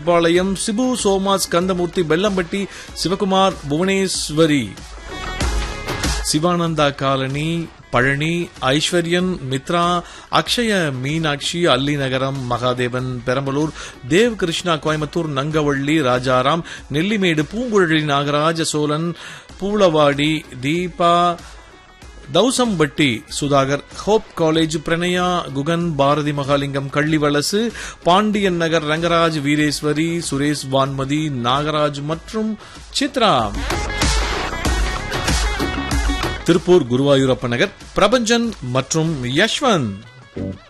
Mettupalayam Sibu Somas Kandamoorthy Bellampatti Sivakumar Bhuvaneswari Sivananda colony Palani Aishwaryan Mithra Akshaya Meenakshi Alli Nagaram Mahadevan Perambalur Dev Krishna Coimbatore Nangavalli Rajaram Nellimedu Poonguzhali Nagaraja Chozhan Poolavadi Deepa Thousampatti Sudhakar hope college Pranaya Guhan Bharathi Mahalingam Kallivalasu Pandian Nagar Rangaraj Veereswari Suresh Vanmathi Nagaraj மற்றும் சித்ரா திருப்பூர் குருவாயூரப்ப நகர் பிரபஞ்சன் மற்றும் யஷ்வந்த்